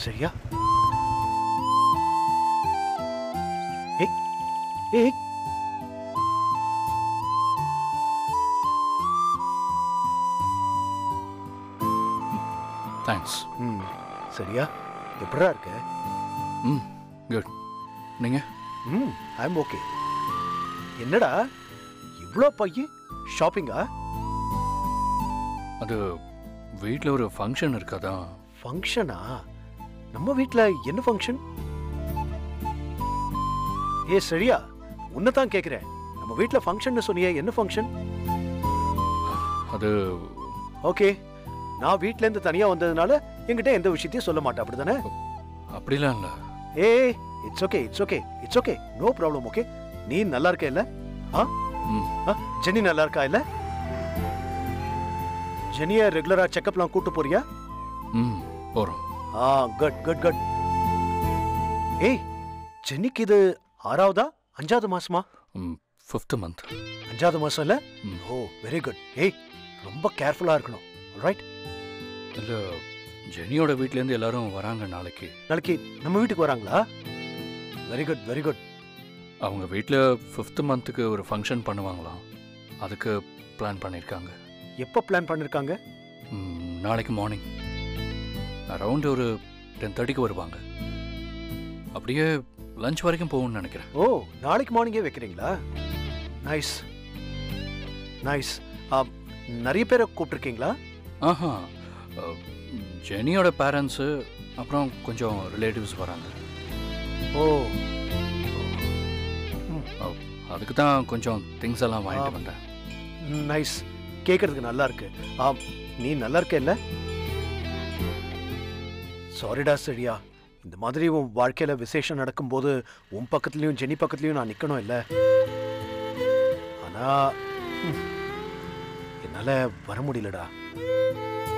சரியா ஏய் ஏய் தேங்க்ஸ் ம் சரியா எப்படா இருக்க ம் குட் நீங்கள் ம் ஐ எம் ஓகே என்னடா இவ்வளோ பைய ஷாப்பிங்கா அது வீட்டில் ஒரு ஃபங்க்ஷன் இருக்காதான் ஃபங்க்ஷனா நம்ம வீட்ல என்ன ஃபங்க்ஷன் ஏ சரியா உன்னை தான் கேட்குறேன் நம்ம வீட்ல ஃபங்க்ஷன் சொன்னியே என்ன ஃபங்க்ஷன் அது ஓகே நான் வீட்ல இருந்து தனியா வந்ததுனால என்கிட்ட எந்த விஷயத்தையும் சொல்ல மாட்டேன் அப்படிதானே அப்படிலாம் இல்லை ஏ it's okay it's okay it's okay no problem okay நீ நல்லா இருக்க இல்ல ஆ ம் ஆ, ஜெனி நல்லா இருக்கா இல்ல ஜெனிய ரெகுலரா செக்கப்லாம் கூட்டு போறியா ம் போகிறோம் ஆ குட் குட் குட் ஏய் ஜென்னிக்கு இது ஆறாவதா அஞ்சாவது மாசமா ம் ஃபிஃப்த்து மந்த் அஞ்சாவது மாசம் இல்ல ம் ஓ வெரி குட் ஏய் ரொம்ப கேர்ஃபுல்லா இருக்கணும் ரைட் இல்லை ஜெனியோட வீட்லேருந்து எல்லாரும் வராங்க நாளைக்கு நாளைக்கு நம்ம வீட்டுக்கு வராங்களா வெரி குட் வெரி குட் அவங்க வீட்டில் ஃபிஃப்த்து மந்த்துக்கு ஒரு ஃபங்க்ஷன் பண்ணுவாங்களாம் அதுக்கு பிளான் பண்ணியிருக்காங்க எப்போ பிளான் பண்ணிருக்காங்க ம், நாளைக்கு மார்னிங் அரவுண்ட் ஒரு டென் தேர்ட்டிக்கு வருவாங்க அப்படியே லஞ்ச் வரைக்கும் போகும்னு நினைக்கிறேன் ஓ நாளைக்கு மார்னிங்கே வைக்கிறீங்களா நைஸ் நைஸ் நிறைய பேரை கூப்பிட்டுருக்கீங்களா ஆஹா அஹ், ஜெனியோட பேரண்ட்ஸு அப்புறம் கொஞ்சம் ரிலேட்டிவ்ஸ் வராங்க ஓ அதுக்கு தான் கொஞ்சம் திங்ஸ் எல்லாம் வாங்கிட்டு ஆ. வந்தேன் நைஸ் கேட்கறதுக்கு நல்லா இருக்கு ஆ நீ நல்லா இருக்க இல்ல சாரிடா சரியா இந்த மாதிரி உன் வாழ்க்கையில விசேஷம் நடக்கும்போது உன் பக்கத்துலயும் ஜெனி பக்கத்துலயும் நான் நிக்கணும் இல்ல ஆனா ம், என்னால வர முடியலடா